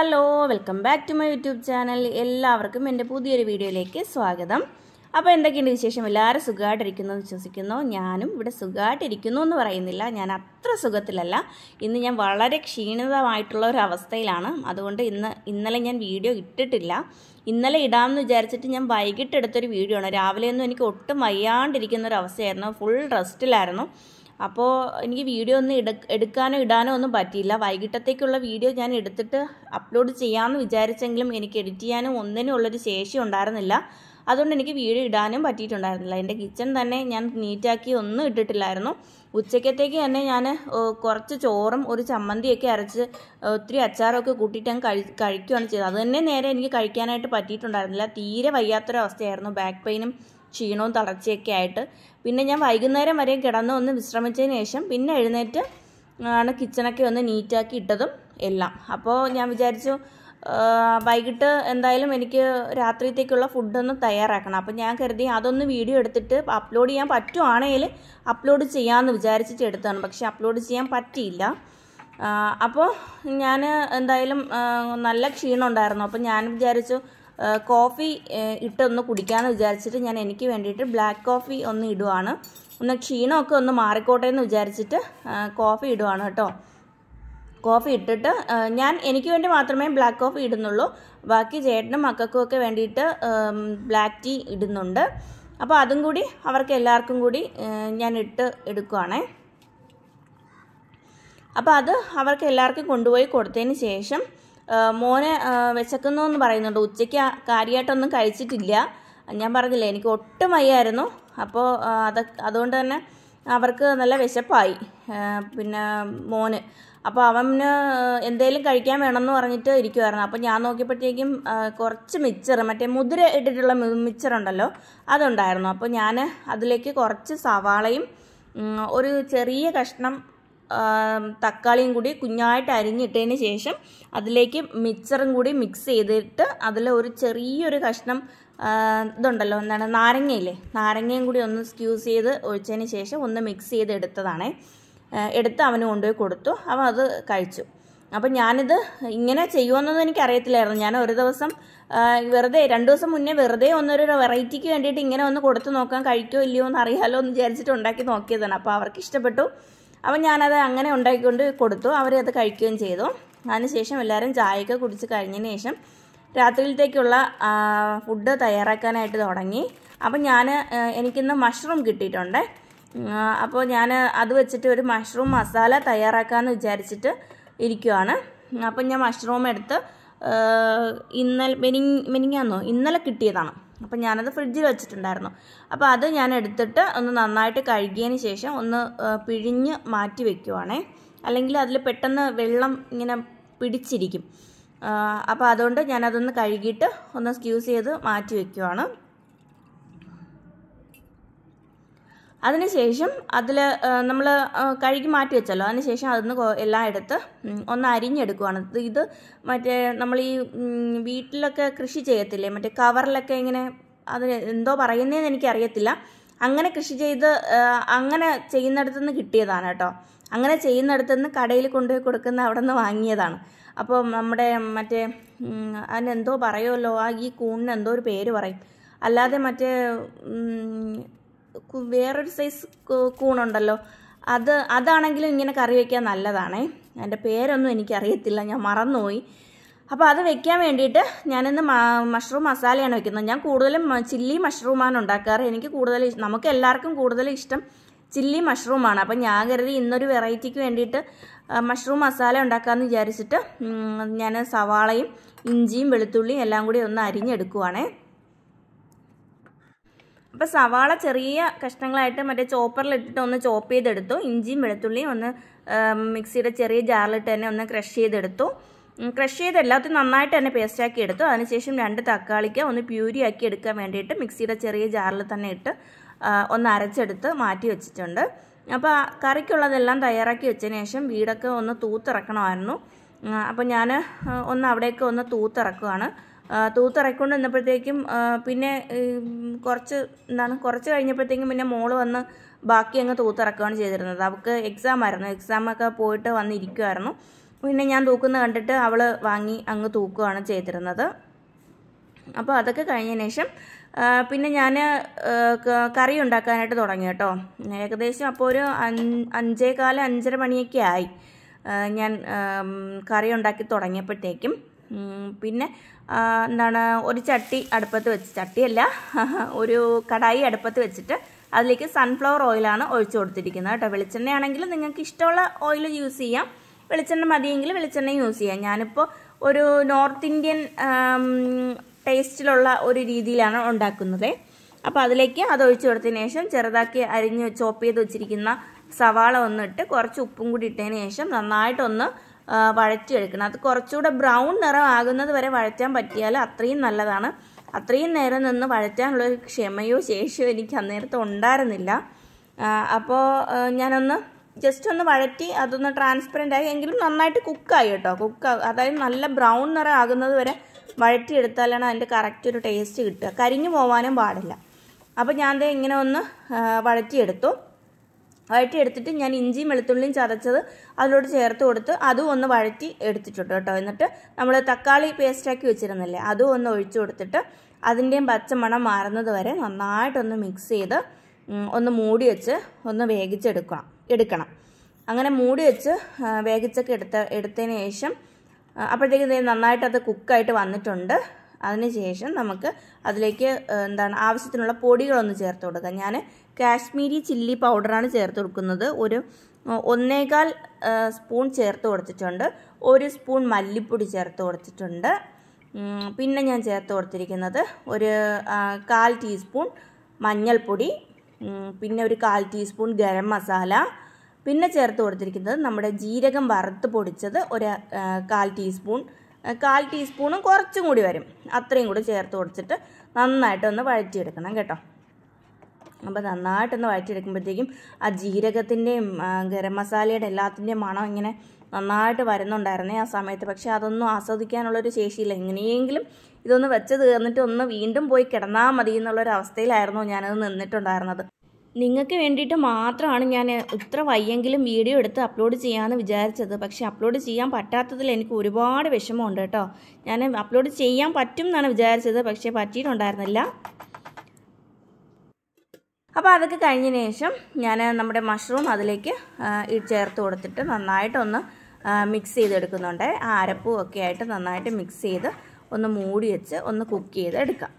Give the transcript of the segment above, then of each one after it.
hello welcome back to my YouTube channel എല്ലാവർക്കും എൻ്റെ പുതിയൊരു വീഡിയോയിലേക്ക് സ്വാഗതം അപ്പോൾ എന്തൊക്കെയുണ്ട് വിശേഷം എല്ലാവരും സുഖമായിട്ടിരിക്കുന്നു എന്ന് വിശ്വസിക്കുന്നു ഞാനും ഇവിടെ സുഖമായിട്ടിരിക്കുന്നു എന്ന് പറയുന്നില്ല ഞാൻ അത്ര സുഖത്തിലല്ല ഇന്ന് ഞാൻ വളരെ ക്ഷീണിതമായിട്ടുള്ള ഒരു അവസ്ഥയിലാണ് അതുകൊണ്ട് ഇന്ന് ഇന്നലെ ഞാൻ വീഡിയോ ഇട്ടിട്ടില്ല ഇന്നലെ ഇടാമെന്ന് വിചാരിച്ചിട്ട് ഞാൻ വൈകിട്ട് എടുത്തൊരു വീഡിയോ ആണ് രാവിലെയൊന്നും എനിക്ക് ഒട്ടും വയ്യാണ്ടിരിക്കുന്ന ഒരു അവസ്ഥയായിരുന്നു ഫുൾ റെസ്റ്റിലായിരുന്നു അപ്പോൾ എനിക്ക് വീഡിയോ ഒന്നും എടു എടുക്കാനോ ഇടാനോ ഒന്നും പറ്റിയില്ല വൈകിട്ടത്തേക്കുള്ള വീഡിയോ ഞാൻ എടുത്തിട്ട് അപ്ലോഡ് ചെയ്യാമെന്ന് വിചാരിച്ചെങ്കിലും എനിക്ക് എഡിറ്റ് ചെയ്യാനും ഒന്നിനും ഉള്ളൊരു ശേഷി ഉണ്ടായിരുന്നില്ല അതുകൊണ്ട് എനിക്ക് വീഡിയോ ഇടാനും പറ്റിയിട്ടുണ്ടായിരുന്നില്ല എൻ്റെ കിച്ചൺ തന്നെ ഞാൻ നീറ്റാക്കി ഒന്നും ഇട്ടിട്ടില്ലായിരുന്നു ഉച്ചക്കത്തേക്ക് തന്നെ ഞാൻ കുറച്ച് ചോറും ഒരു ചമ്മന്തിയൊക്കെ അരച്ച് ഒത്തിരി അച്ചാറൊക്കെ കൂട്ടിയിട്ട് അങ്ങ് കഴി കഴിക്കുകയാണ് ചെയ്തത് അത് തന്നെ നേരെ എനിക്ക് കഴിക്കാനായിട്ട് പറ്റിയിട്ടുണ്ടായിരുന്നില്ല തീരെ വയ്യാത്തൊരവസ്ഥയായിരുന്നു ബാക്ക് പെയിനും ക്ഷീണവും തളർച്ചയൊക്കെ ആയിട്ട് പിന്നെ ഞാൻ വൈകുന്നേരം വരെ കിടന്ന് ഒന്ന് വിശ്രമിച്ചതിന് ശേഷം പിന്നെ എഴുന്നേറ്റ് ആണ് കിച്ചണൊക്കെ ഒന്ന് നീറ്റാക്കി ഇട്ടതും എല്ലാം അപ്പോൾ ഞാൻ വിചാരിച്ചു വൈകിട്ട് എന്തായാലും എനിക്ക് രാത്രിയത്തേക്കുള്ള ഫുഡൊന്ന് തയ്യാറാക്കണം അപ്പോൾ ഞാൻ കരുതി അതൊന്ന് വീഡിയോ എടുത്തിട്ട് അപ്ലോഡ് ചെയ്യാൻ പറ്റുവാണെങ്കിൽ അപ്ലോഡ് ചെയ്യാമെന്ന് വിചാരിച്ചിട്ട് എടുത്തതാണ് പക്ഷേ അപ്ലോഡ് ചെയ്യാൻ പറ്റിയില്ല അപ്പോൾ ഞാൻ എന്തായാലും നല്ല ക്ഷീണം ഉണ്ടായിരുന്നു അപ്പോൾ ഞാൻ വിചാരിച്ചു കോഫി ഇട്ടൊന്ന് കുടിക്കാമെന്ന് വിചാരിച്ചിട്ട് ഞാൻ എനിക്ക് വേണ്ടിയിട്ട് ബ്ലാക്ക് കോഫി ഒന്ന് ഇടുവാണ് ഒന്ന് ക്ഷീണമൊക്കെ ഒന്ന് മാറിക്കോട്ടെ എന്ന് വിചാരിച്ചിട്ട് കോഫി ഇടുവാണ് കേട്ടോ കോഫി ഇട്ടിട്ട് ഞാൻ എനിക്ക് വേണ്ടി മാത്രമേ ബ്ലാക്ക് കോഫി ഇടുന്നുള്ളൂ ബാക്കി ചേട്ടനും മക്കൾക്കും ഒക്കെ വേണ്ടിയിട്ട് ബ്ലാക്ക് ടീ ഇടുന്നുണ്ട് അപ്പോൾ അതും കൂടി അവർക്ക് എല്ലാവർക്കും കൂടി ഞാൻ ഇട്ട് എടുക്കുവാണേ അപ്പോൾ അത് അവർക്ക് എല്ലാവർക്കും കൊണ്ടുപോയി കൊടുത്തതിന് ശേഷം മോനെ വിശക്കുന്നു എന്ന് പറയുന്നുണ്ട് ഉച്ചയ്ക്ക് കാര്യമായിട്ടൊന്നും കഴിച്ചിട്ടില്ല ഞാൻ പറഞ്ഞില്ലേ എനിക്ക് ഒട്ടും വയ്യായിരുന്നു അപ്പോൾ അത് അതുകൊണ്ട് തന്നെ അവർക്ക് നല്ല വിശപ്പായി പിന്നെ മോന് അപ്പോൾ അവന് എന്തേലും കഴിക്കാൻ വേണമെന്ന് പറഞ്ഞിട്ട് ഇരിക്കുമായിരുന്നു അപ്പോൾ ഞാൻ നോക്കിയപ്പോഴത്തേക്കും കുറച്ച് മിച്ചർ മറ്റേ മുതിര ഇട്ടിട്ടുള്ള മിച്ചർ ഉണ്ടല്ലോ അതുണ്ടായിരുന്നു അപ്പോൾ ഞാൻ അതിലേക്ക് കുറച്ച് സവാളയും ഒരു ചെറിയ കഷ്ണം തക്കാളിയും കൂടി കുഞ്ഞായിട്ട് അരിഞ്ഞിട്ടതിന് ശേഷം അതിലേക്ക് മിക്സറും കൂടി മിക്സ് ചെയ്തിട്ട് അതിൽ ഒരു ചെറിയൊരു കഷ്ണം ഇതുണ്ടല്ലോ എന്താണ് നാരങ്ങയില്ലേ നാരങ്ങയും കൂടി ഒന്ന് സ്ക്യൂസ് ചെയ്ത് ഒഴിച്ചതിന് ശേഷം ഒന്ന് മിക്സ് ചെയ്ത് എടുത്തതാണേ എടുത്ത് അവന് കൊണ്ടുപോയി കൊടുത്തു അവൻ അത് കഴിച്ചു അപ്പം ഞാനിത് ഇങ്ങനെ ചെയ്യുമെന്നൊന്നും എനിക്കറിയത്തില്ലായിരുന്നു ഞാൻ ഒരു ദിവസം വെറുതെ രണ്ട് ദിവസം മുന്നേ വെറുതെ ഒന്നൊരു വെറൈറ്റിക്ക് വേണ്ടിയിട്ട് ഇങ്ങനെ ഒന്ന് കൊടുത്തു നോക്കാൻ കഴിക്കുമോ ഇല്ലയോ എന്ന് അറിയാലോ എന്ന് വിചാരിച്ചിട്ട് ഉണ്ടാക്കി നോക്കിയതാണ് അപ്പോൾ അവർക്ക് ഇഷ്ടപ്പെട്ടു അപ്പം ഞാനത് അങ്ങനെ ഉണ്ടാക്കിക്കൊണ്ട് കൊടുത്തു അവരത് കഴിക്കുകയും ചെയ്തു അതിനുശേഷം എല്ലാവരും ചായയൊക്കെ കുടിച്ച് കഴിഞ്ഞതിന് ശേഷം രാത്രിയിലത്തേക്കുള്ള ഫുഡ് തയ്യാറാക്കാനായിട്ട് തുടങ്ങി അപ്പം ഞാൻ എനിക്കിന്ന് മഷ്റൂം കിട്ടിയിട്ടുണ്ട് അപ്പോൾ ഞാൻ അത് വെച്ചിട്ട് ഒരു മഷ്റൂം മസാല തയ്യാറാക്കാമെന്ന് വിചാരിച്ചിട്ട് ഇരിക്കുവാണ് അപ്പം ഞാൻ മഷ്റൂം എടുത്ത് ഇന്നലെ മെനിങ് മെനിങ്ങാന്നോ ഇന്നലെ കിട്ടിയതാണ് അപ്പം ഞാനത് ഫ്രിഡ്ജിൽ വെച്ചിട്ടുണ്ടായിരുന്നു അപ്പോൾ അത് ഞാൻ എടുത്തിട്ട് ഒന്ന് നന്നായിട്ട് കഴുകിയതിന് ശേഷം ഒന്ന് പിഴിഞ്ഞ് മാറ്റി വെക്കുവാണേ അല്ലെങ്കിൽ അതിൽ പെട്ടെന്ന് വെള്ളം ഇങ്ങനെ പിടിച്ചിരിക്കും അപ്പോൾ അതുകൊണ്ട് ഞാനതൊന്ന് കഴുകിയിട്ട് ഒന്ന് സ്ക്യൂസ് ചെയ്ത് മാറ്റി വെക്കുവാണ് അതിനുശേഷം അതിൽ നമ്മൾ കഴുകി മാറ്റി വെച്ചല്ലോ അതിനുശേഷം അതിന് എല്ലാം എടുത്ത് ഒന്ന് അരിഞ്ഞെടുക്കുവാണ് ഇത് മറ്റേ നമ്മൾ ഈ വീട്ടിലൊക്കെ കൃഷി ചെയ്യത്തില്ലേ മറ്റേ കവറിലൊക്കെ ഇങ്ങനെ അത് എന്തോ പറയുന്നതെന്ന് എനിക്കറിയത്തില്ല അങ്ങനെ കൃഷി ചെയ്ത് അങ്ങനെ ചെയ്യുന്നിടത്തു നിന്ന് കിട്ടിയതാണ് കേട്ടോ അങ്ങനെ ചെയ്യുന്നിടത്തു നിന്ന് കടയിൽ കൊണ്ടുപോയി കൊടുക്കുന്ന അവിടെ നിന്ന് വാങ്ങിയതാണ് അപ്പോൾ നമ്മുടെ മറ്റേ അതിനെന്തോ പറയുമല്ലോ ആ ഈ കൂണിന് എന്തോ ഒരു പേര് പറയും അല്ലാതെ മറ്റേ വേറൊരു സൈസ് കൂണുണ്ടല്ലോ അത് അതാണെങ്കിലും ഇങ്ങനെ കറി വയ്ക്കാൻ നല്ലതാണേ അതിൻ്റെ പേരൊന്നും എനിക്കറിയത്തില്ല ഞാൻ മറന്നുപോയി അപ്പോൾ അത് വെക്കാൻ വേണ്ടിയിട്ട് ഞാനിന്ന് മഷ്റൂം മസാലയാണ് വെക്കുന്നത് ഞാൻ കൂടുതലും ചില്ലി മഷ്റൂമാണ് ഉണ്ടാക്കാറ് എനിക്ക് കൂടുതൽ നമുക്ക് എല്ലാവർക്കും കൂടുതൽ ഇഷ്ടം ചില്ലി മഷ്റൂമാണ് അപ്പം ഞാൻ കരുതി ഇന്നൊരു വെറൈറ്റിക്ക് വേണ്ടിയിട്ട് മഷ്റൂം മസാല ഉണ്ടാക്കാമെന്ന് വിചാരിച്ചിട്ട് ഞാൻ സവാളയും ഇഞ്ചിയും വെളുത്തുള്ളിയും എല്ലാം കൂടി ഒന്ന് അരിഞ്ഞെടുക്കുവാണേ അപ്പോൾ സവാള ചെറിയ കഷ്ണങ്ങളായിട്ട് മറ്റേ ചോപ്പറിലിട്ടിട്ട് ഒന്ന് ചോപ്പ് ചെയ്തെടുത്തു ഇഞ്ചിയും വെളുത്തുള്ളിയും ഒന്ന് മിക്സിയുടെ ചെറിയ ജാറിലിട്ട് തന്നെ ഒന്ന് ക്രഷ് ചെയ്തെടുത്തു ക്രഷ് ചെയ്ത് എല്ലാത്തിനും നന്നായിട്ട് തന്നെ പേസ്റ്റാക്കി എടുത്തു അതിനുശേഷം രണ്ട് തക്കാളിക്ക് ഒന്ന് പ്യൂരി ആക്കി എടുക്കാൻ വേണ്ടിയിട്ട് മിക്സിയുടെ ചെറിയ ജാറിൽ തന്നെ ഇട്ട് ഒന്ന് അരച്ചെടുത്ത് മാറ്റി വെച്ചിട്ടുണ്ട് അപ്പോൾ കറിക്കുള്ളതെല്ലാം തയ്യാറാക്കി വെച്ചതിന് ശേഷം വീടൊക്കെ ഒന്ന് തൂത്തിറക്കണമായിരുന്നു അപ്പോൾ ഞാൻ ഒന്ന് അവിടേക്ക് ഒന്ന് തൂത്തിറക്കുവാണ് തൂത്തിറക്കൊണ്ട് നിന്നപ്പോഴത്തേക്കും പിന്നെ കുറച്ച് എന്താണ് കുറച്ച് കഴിഞ്ഞപ്പോഴത്തേക്കും പിന്നെ മോള് വന്ന് ബാക്കി അങ്ങ് തൂത്തിറക്കുകയാണ് ചെയ്തിരുന്നത് അവൾക്ക് എക്സാം ആയിരുന്നു എക്സാമൊക്കെ പോയിട്ട് വന്നിരിക്കുമായിരുന്നു പിന്നെ ഞാൻ തൂക്കുന്ന കണ്ടിട്ട് അവൾ വാങ്ങി അങ്ങ് തൂക്കുകയാണ് ചെയ്തിരുന്നത് അപ്പോൾ അതൊക്കെ കഴിഞ്ഞതിന് ശേഷം ആ, പിന്നെ ഞാൻ കറി ഉണ്ടാക്കാനായിട്ട് തുടങ്ങി കേട്ടോ ഏകദേശം അപ്പോൾ ഒരു അഞ്ച് അഞ്ചേകാല് അഞ്ചര മണിയൊക്കെ ആയി ആ, ഞാൻ ആം, കറി ഉണ്ടാക്കി തുടങ്ങിയപ്പോഴത്തേക്കും ഉം, പിന്നെ ആ, എന്താണ് ഒരു ചട്ടി അടുപ്പത്ത് വെച്ച് ചട്ടിയല്ല ഒരു കടായി അടുപ്പത്ത് വെച്ചിട്ട് അതിലേക്ക് സൺഫ്ലവർ ഓയിലാണ് ഒഴിച്ചു കൊടുത്തിരിക്കുന്നത് കേട്ടോ വെളിച്ചെണ്ണയാണെങ്കിൽ നിങ്ങൾക്ക് ഇഷ്ടമുള്ള ഓയിൽ യൂസ് ചെയ്യാം വെളിച്ചെണ്ണ മതിയെങ്കിൽ വെളിച്ചെണ്ണ യൂസ് ചെയ്യാം ഞാനിപ്പോൾ ഒരു നോർത്ത് ഇന്ത്യൻ ആം, ടേസ്റ്റിലുള്ള ഒരു രീതിയിലാണ് ഉണ്ടാക്കുന്നത് അപ്പോൾ അതിലേക്ക് അത് ഒഴിച്ചു കൊടുത്തതിന് ശേഷം ചെറുതാക്കി അരിഞ്ഞ് ചോപ്പ് ചെയ്ത് വെച്ചിരിക്കുന്ന സവാള ഒന്നിട്ട് കുറച്ച് ഉപ്പും കൂടി ഇട്ടതിന് ശേഷം നന്നായിട്ടൊന്ന് ആ, വഴറ്റിയെടുക്കണം അത് കുറച്ചുകൂടെ ബ്രൗൺ നിറം ആകുന്നത് വരെ വഴറ്റാൻ പറ്റിയാൽ അത്രയും നല്ലതാണ് അത്രയും നേരം നിന്ന് വഴറ്റാനുള്ളൊരു ക്ഷമയോ ശേഷിയോ എനിക്ക് അന്നേരത്ത് ഉണ്ടായിരുന്നില്ല അപ്പോൾ ഞാനൊന്ന് ജസ്റ്റ് ഒന്ന് വഴറ്റി അതൊന്ന് ട്രാൻസ്പെറൻ്റ് ആയി എങ്കിലും നന്നായിട്ട് കുക്കായി കേട്ടോ കുക്ക് അതായത് നല്ല ബ്രൗൺ നിറം ആകുന്നത് വരെ വഴറ്റിയെടുത്താലാണ് അതിൻ്റെ കറക്റ്റ് ഒരു ടേസ്റ്റ് കിട്ടുക കരിഞ്ഞു പോവാനും പാടില്ല അപ്പോൾ ഞാൻ ദേ ഇങ്ങനെ ഒന്ന് ആ, വഴറ്റിയെടുത്തു വഴറ്റി എടുത്തിട്ട് ഞാൻ ഇഞ്ചിയും വെളുത്തുള്ളിയും ചതച്ചത് അതിലോട്ട് ചേർത്ത് കൊടുത്ത് അതും ഒന്ന് വഴറ്റി എടുത്തിട്ടുണ്ട് കേട്ടോ എന്നിട്ട് നമ്മൾ തക്കാളി പേസ്റ്റാക്കി വെച്ചിരുന്നില്ലേ അതും ഒന്ന് ഒഴിച്ചു കൊടുത്തിട്ട് അതിൻ്റെയും പച്ചമണം മാറുന്നത് വരെ നന്നായിട്ടൊന്ന് മിക്സ് ചെയ്ത് ഉം, ഒന്ന് മൂടി വെച്ച് ഒന്ന് വേവിച്ചെടുക്കണം എടുക്കണം അങ്ങനെ മൂടി വെച്ച് ആ, വേവിച്ചൊക്കെ എടുത്ത എടുത്തതിന് ശേഷം ആ, അപ്പോഴത്തേക്കും ദേ നന്നായിട്ട് അത് കുക്കായിട്ട് വന്നിട്ടുണ്ട് അതിനുശേഷം നമുക്ക് അതിലേക്ക് ആ, എന്താണ് ആവശ്യത്തിനുള്ള പൊടികളൊന്ന് ചേർത്ത് കൊടുക്കാം ഞാൻ കാശ്മീരി ചില്ലി പൗഡറാണ് ചേർത്ത് കൊടുക്കുന്നത് ഒരു ആ, ഒന്നേകാൽ ആ, സ്പൂൺ ചേർത്ത് കൊടുത്തിട്ടുണ്ട് ഒരു സ്പൂൺ മല്ലിപ്പൊടി ചേർത്ത് കൊടുത്തിട്ടുണ്ട് ഉം, പിന്നെ ഞാൻ ചേർത്ത് കൊടുത്തിരിക്കുന്നത് ഒരു ആ, കാൽ ടീസ്പൂൺ മഞ്ഞൾപ്പൊടി ഉം, പിന്നെ ഒരു കാൽ ടീസ്പൂൺ ഗരം മസാല പിന്നെ ചേർത്ത് കൊടുത്തിരിക്കുന്നത് നമ്മുടെ ജീരകം വറുത്ത് പൊടിച്ചത് ഒരു ആ, കാൽ ടീസ്പൂൺ ആ, കാൽ ടീസ്പൂണും കുറച്ചും കൂടി വരും അത്രയും കൂടി ചേർത്ത് കൊടുത്തിട്ട് നന്നായിട്ടൊന്ന് വഴറ്റിയെടുക്കണം കേട്ടോ അപ്പോൾ നന്നായിട്ടൊന്ന് വഴറ്റിയെടുക്കുമ്പോഴത്തേക്കും ആ ജീരകത്തിൻ്റെയും ഗരം മസാലയുടെ എല്ലാത്തിൻ്റെയും മണം ഇങ്ങനെ നന്നായിട്ട് വരുന്നുണ്ടായിരുന്നേ ആ സമയത്ത് പക്ഷേ അതൊന്നും ആസ്വദിക്കാനുള്ളൊരു ശേഷിയില്ല എങ്ങനെയെങ്കിലും ഇതൊന്ന് വെച്ച് തീർന്നിട്ട് ഒന്ന് വീണ്ടും പോയി കിടന്നാൽ മതി എന്നുള്ളൊരു അവസ്ഥയിലായിരുന്നു ഞാനത് നിന്നിട്ടുണ്ടായിരുന്നത് നിങ്ങൾക്ക് വേണ്ടിയിട്ട് മാത്രമാണ് ഞാൻ ഇത്ര വയ്യെങ്കിലും വീഡിയോ എടുത്ത് അപ്ലോഡ് ചെയ്യാമെന്ന് വിചാരിച്ചത് പക്ഷേ അപ്ലോഡ് ചെയ്യാൻ പറ്റാത്തതിൽ എനിക്ക് ഒരുപാട് വിഷമമുണ്ട് കേട്ടോ ഞാൻ അപ്ലോഡ് ചെയ്യാൻ പറ്റും എന്നാണ് വിചാരിച്ചത് പക്ഷേ പറ്റിയിട്ടുണ്ടായിരുന്നില്ല അപ്പോൾ അതൊക്കെ കഴിഞ്ഞതിന് ശേഷം ഞാൻ നമ്മുടെ മഷ്റൂം അതിലേക്ക് ആ, ഈ ചേർത്ത് കൊടുത്തിട്ട് നന്നായിട്ടൊന്ന് മിക്സ് ചെയ്തെടുക്കുന്നുണ്ട് ആ അരപ്പും ഒക്കെ ആയിട്ട് നന്നായിട്ട് മിക്സ് ചെയ്ത് ഒന്ന് മൂടി വെച്ച് ഒന്ന് കുക്ക് ചെയ്ത് എടുക്കാം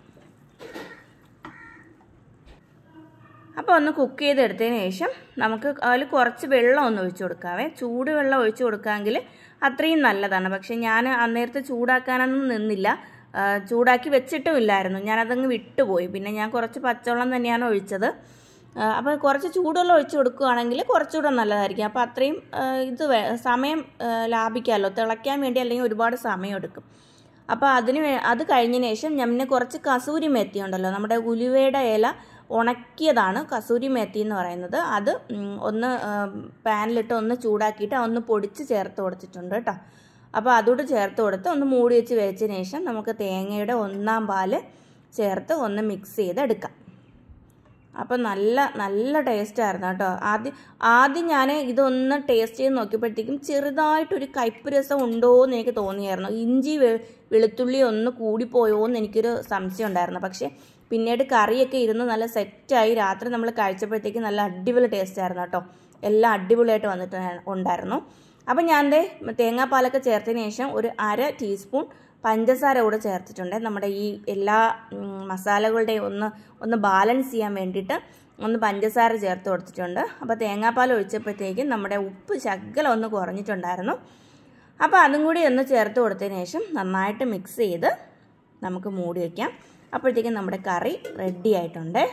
അപ്പോൾ ഒന്ന് കുക്ക് ചെയ്തെടുത്തതിന് ശേഷം നമുക്ക് അതിൽ കുറച്ച് വെള്ളം ഒന്ന് ഒഴിച്ചു കൊടുക്കാവേ ചൂട് വെള്ളം ഒഴിച്ചു കൊടുക്കാമെങ്കിൽ അത്രയും നല്ലതാണ് പക്ഷേ ഞാൻ അന്നേരത്തെ ചൂടാക്കാനൊന്നും നിന്നില്ല ആ, ചൂടാക്കി വെച്ചിട്ടും ഇല്ലായിരുന്നു ഞാനതങ്ങ് വിട്ടുപോയി പിന്നെ ഞാൻ കുറച്ച് പച്ചവെള്ളം തന്നെയാണ് ഒഴിച്ചത് ആ, അപ്പോൾ കുറച്ച് ചൂടുവെള്ളം ഒഴിച്ചു കൊടുക്കുകയാണെങ്കിൽ കുറച്ചുകൂടെ നല്ലതായിരിക്കും അപ്പോൾ അത്രയും ആ, ഇത് വേ- സമയം ആ, ലാഭിക്കാമല്ലോ തിളയ്ക്കാൻ വേണ്ടി അല്ലെങ്കിൽ ഒരുപാട് സമയം എടുക്കും അപ്പോൾ അതിന് വേ- അത് കഴിഞ്ഞതിന് ശേഷം ഞാൻ പിന്നെ കുറച്ച് കസൂരി മേത്തി ഉണ്ടല്ലോ നമ്മുടെ ഉലുവയുടെ ഇല ഉണക്കിയതാണ് കസൂരി മേത്തി എന്ന് പറയുന്നത് അത് ഉം, ഒന്ന് പാനിലിട്ട് ഒന്ന് ചൂടാക്കിയിട്ട് ഒന്ന് പൊടിച്ച് ചേർത്ത് കൊടുത്തിട്ടുണ്ട് കേട്ടോ അപ്പോൾ അതോട് ചേർത്ത് കൊടുത്ത് ഒന്ന് മൂടി വെച്ച് വേവിച്ചതിന് ശേഷം നമുക്ക് തേങ്ങയുടെ ഒന്നാം പാല് ചേർത്ത് ഒന്ന് മിക്സ് ചെയ്തെടുക്കാം അപ്പോൾ നല്ല നല്ല ടേസ്റ്റ് ആയിരുന്നു കേട്ടോ ആദ്യം ആദ്യം ഞാൻ ഇതൊന്ന് ടേസ്റ്റ് ചെയ്ത് നോക്കിയപ്പോഴത്തേക്കും ചെറുതായിട്ടൊരു കയ്പ്പ് രസം ഉണ്ടോ എന്ന് എനിക്ക് തോന്നിയായിരുന്നു ഇഞ്ചി വെ- വെളുത്തുള്ളി ഒന്ന് കൂടിപ്പോയോ എന്ന് എനിക്കൊരു സംശയം ഉണ്ടായിരുന്നു പക്ഷേ പിന്നീട് കറിയൊക്കെ ഇരുന്ന് നല്ല സെറ്റായി രാത്രി നമ്മൾ കഴിച്ചപ്പോഴത്തേക്ക് നല്ല അടിപൊളി ടേസ്റ്റ് ആയിരുന്നു കേട്ടോ എല്ലാം അടിപൊളിയായിട്ട് വന്നിട്ട് ഉണ്ടായിരുന്നു അപ്പം ഞാൻ ദേ തേങ്ങാപ്പാലൊക്കെ ചേർത്തതിന് ശേഷം ഒരു അര ടീസ്പൂൺ പഞ്ചസാര കൂടെ ചേർത്തിട്ടുണ്ട് നമ്മുടെ ഈ എല്ലാ ഉം, മസാലകളുടെയും ഒന്ന് ഒന്ന് ബാലൻസ് ചെയ്യാൻ വേണ്ടിയിട്ട് ഒന്ന് പഞ്ചസാര ചേർത്ത് കൊടുത്തിട്ടുണ്ട് അപ്പോൾ തേങ്ങാപ്പാൽ ഒഴിച്ചപ്പോഴത്തേക്കും നമ്മുടെ ഉപ്പ് ശകലം ഒന്ന് കുറഞ്ഞിട്ടുണ്ടായിരുന്നു അപ്പോൾ അതും കൂടി ഒന്ന് ചേർത്ത് കൊടുത്തതിന് ശേഷം നന്നായിട്ട് മിക്സ് ചെയ്ത് നമുക്ക് മൂടി വയ്ക്കാം അപ്പോഴത്തേക്കും നമ്മുടെ കറി റെഡി ആയിട്ടുണ്ട്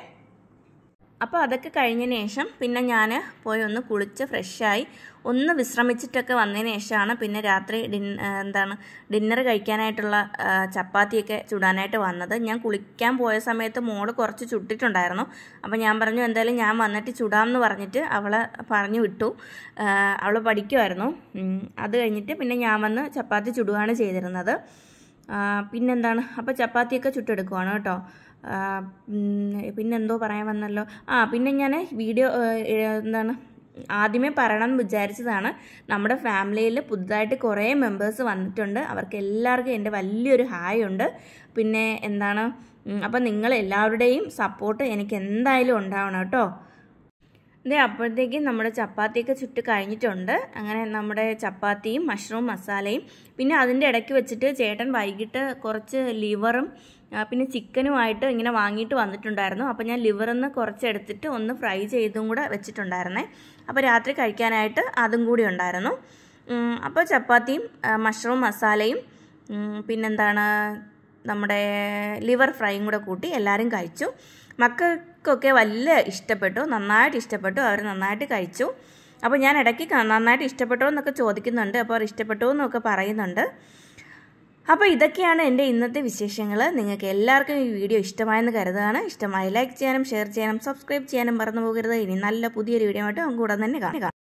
അപ്പോൾ അതൊക്കെ കഴിഞ്ഞതിന് ശേഷം പിന്നെ ഞാൻ പോയി ഒന്ന് കുളിച്ച് ഫ്രഷായി ഒന്ന് വിശ്രമിച്ചിട്ടൊക്കെ വന്നതിന് ശേഷമാണ് പിന്നെ രാത്രി ഡിൻ ആ, എന്താണ് ഡിന്നർ കഴിക്കാനായിട്ടുള്ള ആ, ചപ്പാത്തിയൊക്കെ ചുടാനായിട്ട് വന്നത് ഞാൻ കുളിക്കാൻ പോയ സമയത്ത് മോള് കുറച്ച് ചുട്ടിട്ടുണ്ടായിരുന്നു അപ്പോൾ ഞാൻ പറഞ്ഞു എന്തായാലും ഞാൻ വന്നിട്ട് ചുടാമെന്ന് പറഞ്ഞിട്ട് അവളെ പറഞ്ഞു വിട്ടു അവൾ പഠിക്കുമായിരുന്നു ഉം, അത് കഴിഞ്ഞിട്ട് പിന്നെ ഞാൻ വന്ന് ചപ്പാത്തി ചുടുകയാണ് ചെയ്തിരുന്നത് ആ, പിന്നെന്താണ് അപ്പോൾ ചപ്പാത്തിയൊക്കെ ചുട്ടെടുക്കുവാണ് കേട്ടോ ആ, ഉം, പിന്നെന്തോ പറയാൻ വന്നല്ലോ ആ പിന്നെ ഞാൻ വീഡിയോ ഏ, എന്താണ് ആദ്യമേ പറയണം എന്ന് വിചാരിച്ചതാണ് നമ്മുടെ ഫാമിലിയിൽ പുതുതായിട്ട് കുറേ മെമ്പേഴ്സ് വന്നിട്ടുണ്ട് അവർക്ക് എല്ലാവർക്കും എൻ്റെ വലിയൊരു ഹായ് ഉണ്ട് പിന്നെ എന്താണ് അപ്പം നിങ്ങൾ എല്ലാവരുടെയും സപ്പോർട്ട് എനിക്ക് എന്തായാലും ഉണ്ടാവണം കേട്ടോ ഇത് അപ്പോഴത്തേക്കും നമ്മുടെ ചപ്പാത്തിയൊക്കെ ചുട്ട് കഴിഞ്ഞിട്ടുണ്ട് അങ്ങനെ നമ്മുടെ ചപ്പാത്തിയും മഷ്റൂം മസാലയും പിന്നെ അതിൻ്റെ ഇടയ്ക്ക് വെച്ചിട്ട് ചേട്ടൻ വൈകിട്ട് കുറച്ച് ലിവറും ആ, പിന്നെ ചിക്കനുമായിട്ട് ഇങ്ങനെ വാങ്ങിയിട്ട് വന്നിട്ടുണ്ടായിരുന്നു അപ്പോൾ ഞാൻ ലിവറിൽ നിന്ന് കുറച്ച് എടുത്തിട്ട് ഒന്ന് ഫ്രൈ ചെയ്തും കൂടെ വെച്ചിട്ടുണ്ടായിരുന്നേ അപ്പോൾ രാത്രി കഴിക്കാനായിട്ട് അതും കൂടി ഉണ്ടായിരുന്നു ഉം, അപ്പോൾ ചപ്പാത്തിയും ആ, മഷ്റൂം മസാലയും ഉം, പിന്നെന്താണ് നമ്മുടെ ലിവർ ഫ്രൈയും കൂടെ കൂട്ടി എല്ലാവരും കഴിച്ചു മക്കൾക്കൊക്കെ വലിയ ഇഷ്ടപ്പെട്ടു നന്നായിട്ട് ഇഷ്ടപ്പെട്ടു അവർ നന്നായിട്ട് കഴിച്ചു അപ്പോൾ ഞാൻ ഇടയ്ക്ക് ക- നന്നായിട്ട് ഇഷ്ടപ്പെട്ടോ എന്നൊക്കെ ചോദിക്കുന്നുണ്ട് അപ്പോൾ അവർ ഇഷ്ടപ്പെട്ടോ എന്നൊക്കെ പറയുന്നുണ്ട് അപ്പോൾ ഇതൊക്കെയാണ് എൻ്റെ ഇന്നത്തെ വിശേഷങ്ങൾ നിങ്ങൾക്ക് എല്ലാവർക്കും ഈ വീഡിയോ ഇഷ്ടമായെന്ന് കരുതുകയാണ് ഇഷ്ടമായി ലൈക്ക് ചെയ്യാനും ഷെയർ ചെയ്യാനും സബ്സ്ക്രൈബ് ചെയ്യാനും മറന്നു പോകരുത് ഇനി നല്ല പുതിയൊരു വീഡിയോ ആയിട്ട് നമുക്ക് ഉടൻ തന്നെ കാണാം